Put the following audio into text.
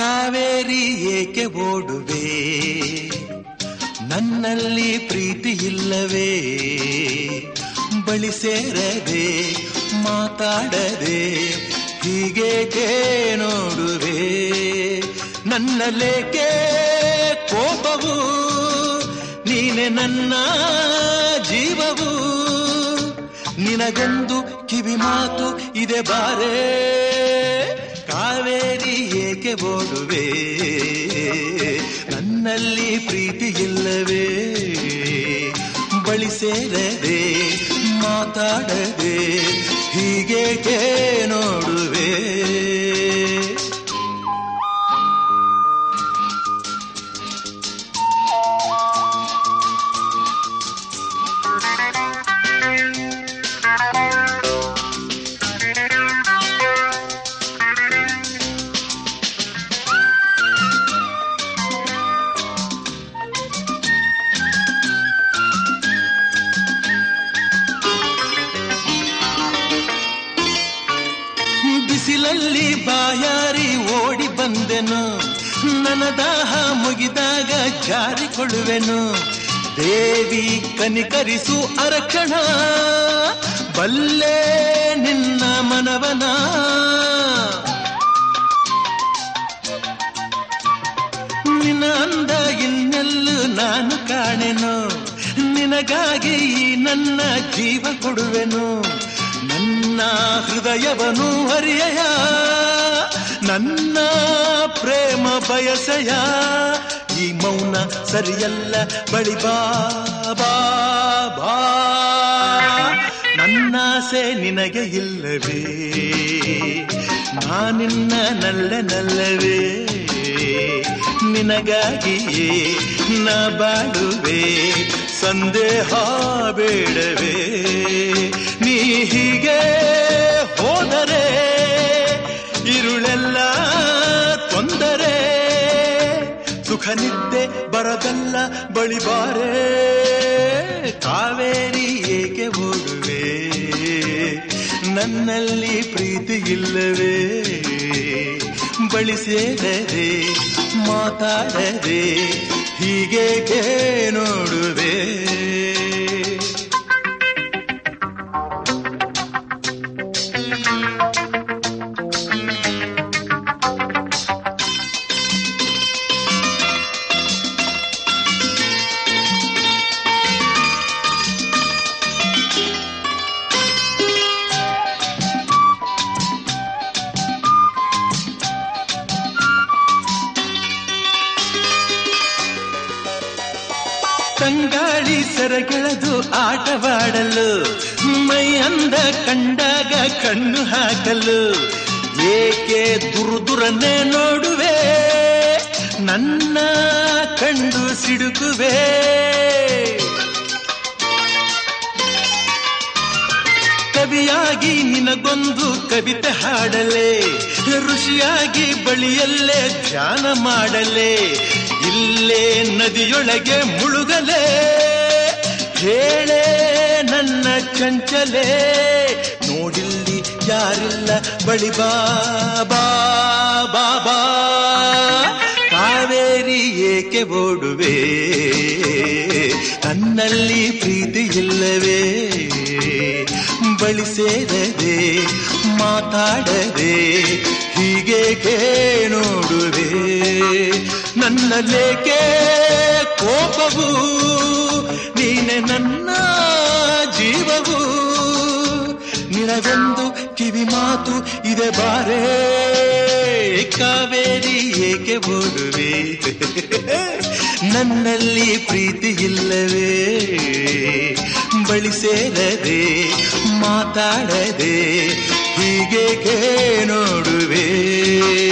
ಕಾವೇರಿ ಏಕೆ ಓಡುವೆ ನನ್ನಲ್ಲಿ ಪ್ರೀತಿ ಇಲ್ಲವೇ ಬಳಿ ಸೇರದೆ ಮಾತಾಡದೆ ಹೀಗೇಕೆ ನೋಡುವೆ ನನ್ನಲೇಕೆ ಕೋಪವು ನೀನೆ ನನ್ನ ಜೀವವು ನಿನಗೊಂದು ಕಿವಿ ಮಾತು ಇದೆ ಬಾರೆ ಕಾವೇರಿ ಏಕೆ ಓಡುವೆ ನನ್ನಲ್ಲಿ ಪ್ರೀತಿ ಇಲ್ಲವೇ ಬಳಿ ಸೇರದೆ ಮಾತಾಡದೆ ಹೀಗೇಕೆ ನೋಡುವೆ ಬಿಸಿಲಲ್ಲಿ ಬಾಯಾರಿ ಓಡಿ ಬಂದೆನು ನನ್ನ ದಾಹ ಮುಗಿದಾಗ ಜಾರಿಕೊಳ್ಳುವೆನು ದೇವಿ ಕನಿಕರಿಸು ಅರಕ್ಷಣ ಬಲ್ಲೆ ನಿನ್ನ ಮನವನ ನಿನ್ನ ಅಂದ ಇನ್ನೆಲ್ಲೂ ನಾನು ಕಾಣೆನು ನಿನಗಾಗಿ ಈ ನನ್ನ ಜೀವ ಕೊಡುವೆನು ನನ್ನ ಹೃದಯವನು ಹರಿಯಯ ನನ್ನ ಪ್ರೇಮ ಬಯಸಯ ಈ ಮೌನ ಸರಿಯಲ್ಲ ಬಳಿ ಬಾ ಬಾ ಬಾ ನನ್ನಾಸೆ ನಿನಗೆ ಇಲ್ಲವೇ ನಾನಿನ್ನ ನಲ್ಲ ನಲ್ಲವೇ ನಿನಗಾಗಿಯೇ ನಾ ಬಾಳುವೆ ಸಂದೇಹ ಬೇಡವೇ ನೀ ಹೀಗೆ ಹೋದರೆ ಇರುಳೆಲ್ಲ ತೊಂದರೆ ಸುಖ ನಿದ್ದೆ ಬರದಲ್ಲ ಬಳಿ ಬಾರೆ ಕಾವೇರಿ ಏಕೆ ಓಡುವೆ ನನ್ನಲ್ಲಿ ಪ್ರೀತಿ ಇಲ್ಲವೇ ಬಳಿ ಸೇರದೆ ಮಾತಾಡದೆ ಹೀಗೇಕೆ ನೋಡುವೆ ತಂಗಾಳಿ ಸೆರಗೆಳೆದು ಆಟವಾಡಲು ಮೈ ಅಂದ ಕಂಡಾಗ ಕಣ್ಣು ಹಾಕಲು ಏಕೆ ದುರುದುರನ್ನೇ ನೋಡುವೆ ನನ್ನ ಕಂಡು ಸಿಡುಕುವೆ ಕವಿಯಾಗಿ ನಿನಗೊಂದು ಕವಿತೆ ಹಾಡಲೆ ಋಷಿಯಾಗಿ ಬಳಿಯಲ್ಲೇ ಧ್ಯಾನ ಮಾಡಲೆ ಇಲ್ಲೇ ನದಿಯೊಳಗೆ ಮುಳುಗಲೆ ಹೇಳೆ ನನ್ನ ಚಂಚಲೆ ನೋಡಿಲ್ಲಿ ಯಾರಿಲ್ಲ ಬಳಿ ಬಾ ಬಾ ಬಾ ಬಾ ಕಾವೇರಿ ಏಕೆ ಓಡುವೆ ನನ್ನಲ್ಲಿ ಪ್ರೀತಿ ಇಲ್ಲವೇ ಬಳಿ ಸೇರದೆ ಮಾತಾಡದೆ ಹೀಗೇಕೆ ನೋಡುವೆ ನನ್ನಲ್ಲೇಕೆ ಕೋಪವು ನೀನೆ ನನ್ನ ಜೀವವು ನಿನಗೊಂದು ಕಿವಿ ಮಾತು ಇದೆ ಬಾರೆ ಕಾವೇರಿ ಏಕೆ ಓಡುವೆ ನನ್ನಲ್ಲಿ ಪ್ರೀತಿ ಇಲ್ಲವೇ ಬಳಿ ಸೇರದೆ ಮಾತಾಡದೆ ಹೀಗೇಕೆ ನೋಡುವೆ